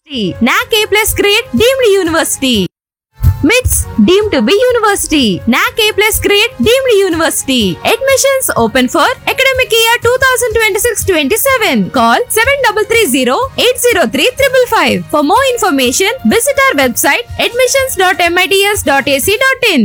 NAC A plus grade deemed university. MITS deemed to be university. NAC A plus grade deemed university. Admissions open for academic year 2026-27. Call 7330-803-555. For more information, visit our website admissions.mits.ac.in.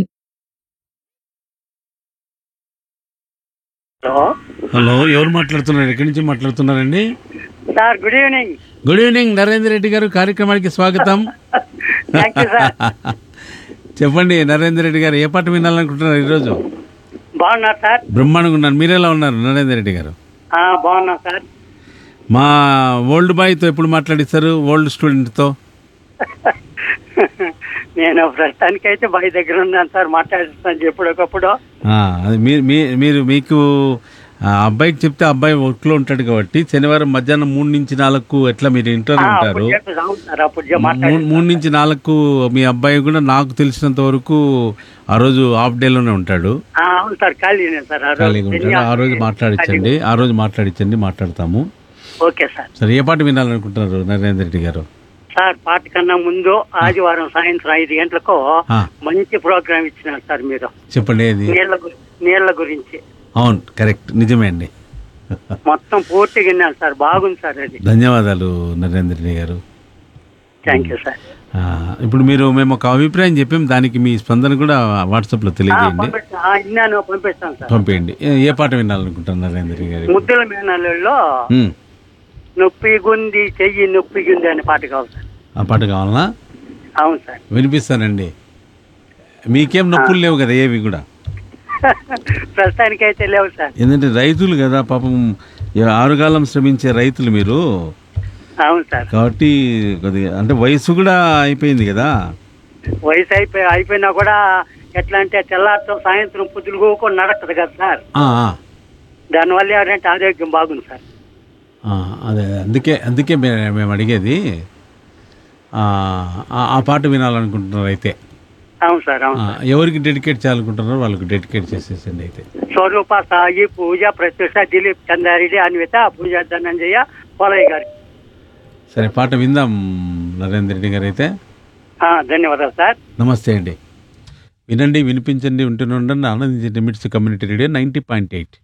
Hello hello ఎవరు మాట్లాడుతున్నారు ఎక్కడి నుంచి మాట్లాడుతున్నారండి sir good evening good evening Narendra Reddy garu కార్యక్రమానికి స్వాగతం thank you sir చెప్పండి నరేంద్ర రెడ్డి గారు ఏ పాట వినాలనుకుంటున్నారు ఈరోజు బాగున్నారు సార్ బ్రహ్మాండంగా ఉన్నారు మీరెలా ఉన్నారు నరేంద్ర రెడ్డి గారు ఆ, బాగున్నా సార్ మా ఓల్డ్ బాయ్తో ఎప్పుడు మాట్లాడిస్తారు ఓల్డ్ స్టూడెంట్తో నేను ప్రస్తుతానికి అయితే బాయ్ దగ్గర ఉన్నాను సార్ మాట్లాడిస్తాను ఎప్పుడొకప్పుడు ఆ, అది మీరు మీ- మీరు మీకు ఆ అబ్బాయికి చెప్తే అబ్బాయి వర్క్లో ఉంటాడు కాబట్టి శనివారం మధ్యాహ్నం మూడు నుంచి నాలుగు ఎట్లా మీరు ఇంట్లో ఆ, ఉంటారు అప్పుడు చెప్పేసి అవును సార్ అప్పుడు చెప్ప- మూ- మాట్లాడి మూడు నుంచి నాలుగు మీ అబ్బాయి కూడా నాకు తెలిసినంత వరకు ఆ రోజు హాఫ్ డేలోనే ఉంటాడు ఆ, అవును సార్ ఖాళీనే సార్ ఆ రోజు ఖాళీగా ఉంటాడు ఆ రోజు మాట్లాడించండి ఆ రోజు మాట్లాడించండి మాట్లాడతాము ఓకే సార్ సరే ఏ పాట వినాలనుకుంటున్నారు నరేంద్ర రెడ్డి గారు సార్ పాట కన్నా ముందు ఆదివారం సాయంత్రం ఐదు గంటలకు ఆ, మంచి ప్రోగ్రామ్ ఇచ్చినారు సార్ మీరు చెప్పండి ఏది నీళ్ళ గు- నీళ్ళ గురించి అవును కరెక్ట్ నిజమే అండి మొత్తం పూర్తిగా విన్నాను సార్ బాగుంది సార్ అది ధన్యవాదాలు నరేంద్ర రెడ్డి గారు థ్యాంక్ యూ సార్ ఆ, ఇప్పుడు మీరు మేము ఒక అభిప్రాయం చెప్పాం దానికి మీ స్పందన కూడా వాట్సాప్లో ఆ, తెలియజేయండి పంపిస్తా- ఆ, విన్నాను పంపిస్తాను సార్ పంపేయండి ఏ- ఏ పాట వినాలనుకుంటున్నారు నరేంద్ర రెడ్డి గారు ముద్దుల మేనల్లో ఉమ్, నొప్పి గుంది చెయ్యి నొప్పి గుంది అనే పాట కావాలి సార్ ఆ పాట కావాలనా అవును సార్ వినిపిస్తానండి మీకేం నొప్పులు లేవు కదా ఏవి కూడా ప్రస్తుతానికి అయితే లేవు సార్ ఎందుకంటే రైతులు కదా పాపం ఈ ఆరుగాలం శ్రమించే రైతులు మీరు అవును సార్ కాబట్టి కొద్దిగా అంటే వయసు కూడా అయిపోయింది కదా వయసు అయిపోయి అయిపోయినా కూడా ఎట్లా అంటే తెల్లారితో సాయంత్రం పొద్దులు కూడా నడకదు కదా సార్ ఆ, ఆ, దానివల్ల ఏంటంటే ఆరోగ్యం బాగుంది సార్ ఆ, అదే అందుకే అందుకే మే- మేము అడిగేది ఆ, ఆ- ఆ పాట వినాలనుకుంటున్నారు అయితే అవును సార్ ఆ, అవును ఎవరికి డెడికేట్ చేయాలనుకుంటున్నారో వాళ్ళకి డెడికేట్ చేసేసండి అయితే స్వరూప సాయి పూజ ప్రత్యూష దిలీప్ చందారెడ్డి అన్విత పూజ ధనంజయ పోలయ్య గారి సరే పాట విందాం నరేంద్ర రెడ్డి గారు అయితే ఆ, ధన్యవాదాలు సార్ నమస్తే అండి వినండి వినిపించండి ఉంటూనే ఉండండి ఆనందించండి MITS community radio ninety point eight